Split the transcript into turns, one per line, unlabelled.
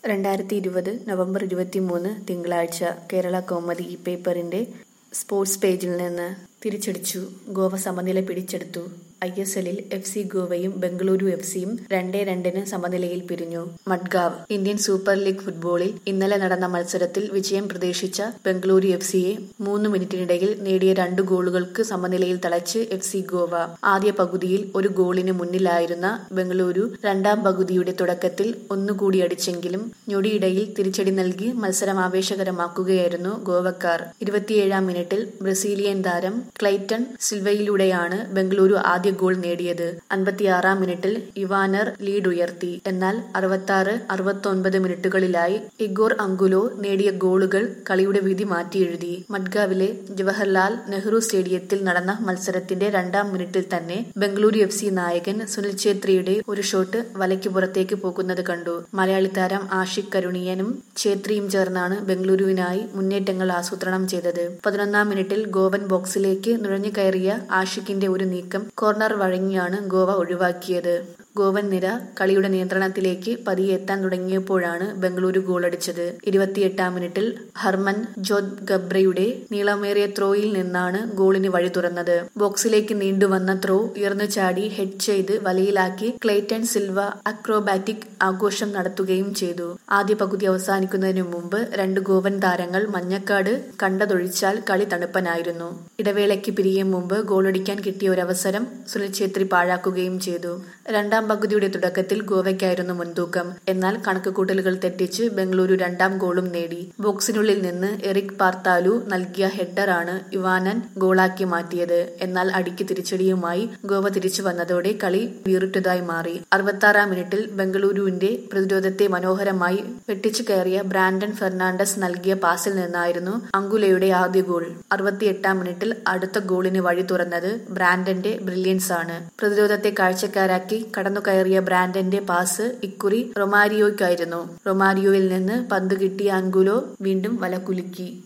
രണ്ടായിരത്തി ഇരുപത് നവംബർ ഇരുപത്തിമൂന്ന് തിങ്കളാഴ്ച കേരള കൗമുദി ഈ പേപ്പറിന്റെ സ്പോർട്സ് പേജിൽ നിന്ന് തിരിച്ചടിച്ചു ഗോവ സമനില പിടിച്ചെടുത്തു ഐ എസ് എല്ലിൽ എഫ് സി ഗോവയും ബംഗളൂരു എഫ് സിയും രണ്ടേ രണ്ടിന് സമനിലയിൽ പിരിഞ്ഞു മഡ്ഗാവ് ഇന്ത്യൻ സൂപ്പർ ലീഗ് ഫുട്ബോളിൽ ഇന്നലെ നടന്ന മത്സരത്തിൽ വിജയം പ്രതീക്ഷിച്ച ബംഗളൂരു എഫ് സിയെ മൂന്ന് മിനിറ്റിനിടയിൽ നേടിയ രണ്ട് ഗോളുകൾക്ക് സമനിലയിൽ തളച്ച് എഫ് സി ഗോവ ആദ്യ പകുതിയിൽ ഒരു ഗോളിന് മുന്നിലായിരുന്ന ബംഗളൂരു രണ്ടാം പകുതിയുടെ തുടക്കത്തിൽ ഒന്നുകൂടി അടിച്ചെങ്കിലും ഞൊടിയിടയിൽ തിരിച്ചടി നൽകി മത്സരം ആവേശകരമാക്കുകയായിരുന്നു ഗോവക്കാർ ഇരുപത്തിയേഴാം മിനിറ്റിൽ ബ്രസീലിയൻ താരം ക്ലൈറ്റൺ സിൽവയിലൂടെയാണ് ബംഗളൂരു ആദ്യ ഗോൾ നേടിയത് അൻപത്തിയാറാം മിനിറ്റിൽ ഇവാനർ ലീഡ് ഉയർത്തി എന്നാൽ അറുപത്തി അറുപത്തൊൻപത് മിനിറ്റുകളിലായി ഇഗോർ അങ്കുലോ നേടിയ ഗോളുകൾ കളിയുടെ വിധി മാറ്റിയെഴുതി മഡ്ഗാവിലെ ജവഹർലാൽ നെഹ്റു സ്റ്റേഡിയത്തിൽ നടന്ന മത്സരത്തിന്റെ രണ്ടാം മിനിറ്റിൽ തന്നെ ബംഗളൂരു എഫ് സി നായകൻ സുനിൽ ഛേത്രിയുടെ ഒരു ഷോട്ട് വലയ്ക്ക് പുറത്തേക്ക് പോകുന്നത് കണ്ടു മലയാളി താരം ആഷിഖ് കരുണിയനും ഛേത്രിയും ചേർന്നാണ് ബംഗളൂരുവിനായി മുന്നേറ്റങ്ങൾ ആസൂത്രണം ചെയ്തത് പതിനൊന്നാം മിനിറ്റിൽ ഗോവൻ ബോക്സിലേക്ക് നുഴഞ്ഞു കയറിയ ആഷിഖിന്റെ ഒരു നീക്കം കോർണർ വഴങ്ങിയാണ് ഗോവ ഒഴിവാക്കിയത് ഗോവൻ നിര കളിയുടെ നിയന്ത്രണത്തിലേക്ക് പതിയെ എത്താൻ തുടങ്ങിയപ്പോഴാണ് ബംഗളൂരു ഗോളടിച്ചത് ഇരുപത്തിയെട്ടാം മിനിറ്റിൽ ഹർമൻ ജോത് ഗബ്രയുടെ നീളമേറിയ ത്രോയിൽ നിന്നാണ് ഗോളിന് വഴി തുറന്നത് ബോക്സിലേക്ക് നീണ്ടുവന്ന ത്രോ ഉയർന്നു ചാടി ഹെഡ് ചെയ്ത് വലയിലാക്കി ക്ലേറ്റൺ സിൽവ അക്രോബാറ്റിക് ആഘോഷം നടത്തുകയും ചെയ്തു ആദ്യ പകുതി അവസാനിക്കുന്നതിനു മുമ്പ് രണ്ട് ഗോവൻ താരങ്ങൾ മഞ്ഞക്കാട് കണ്ടതൊഴിച്ചാൽ കളി തണുപ്പനായിരുന്നു ഇടവേളയ്ക്ക് പിരിയും മുമ്പ് ഗോളടിക്കാൻ കിട്ടിയ ഒരവസരം സുനിൽ ഛേത്രി പാഴാക്കുകയും ചെയ്തു രണ്ടാം പകുതിയുടെ തുടക്കത്തിൽ ഗോവയ്ക്കായിരുന്നു മുൻതൂക്കം എന്നാൽ കണക്കുകൂട്ടലുകൾ തെറ്റിച്ച് ബംഗളൂരു രണ്ടാം ഗോളും നേടി ബോക്സിനുള്ളിൽ നിന്ന് എറിക് പാർത്താലു നൽകിയ ഹെഡറാണ് ഇവാനൻ ഗോളാക്കി മാറ്റിയത് എന്നാൽ അടിക്ക് തിരിച്ചടിയുമായി ഗോവ തിരിച്ചു വന്നതോടെ കളി വീറിട്ടതായി മാറി അറുപത്താറാം മിനിറ്റിൽ ബംഗളൂരുവിന്റെ പ്രതിരോധത്തെ മനോഹരമായി വെട്ടിച്ചു കയറിയ ബ്രാൻഡൻ ഫെർണാണ്ടസ് നൽകിയ പാസിൽ നിന്നായിരുന്നു അങ്കുലയുടെ ആദ്യ ഗോൾ അറുപത്തിയെട്ടാം മിനിറ്റിൽ അടുത്ത ഗോളിന് വഴി തുറന്നത് ബ്രാൻഡന്റെ ബ്രില്യൻസ് ആണ് പ്രതിരോധത്തെ കാഴ്ചക്കാരാക്കി കടന്നു കയറിയ ബ്രാൻഡന്റെ പാസ് ഇക്കുറി റൊമാരിയോയ്ക്കായിരുന്നു റൊമാരിയോയിൽ നിന്ന് പന്ത് കിട്ടിയ അങ്കുലോ വീണ്ടും വല കുലുക്കി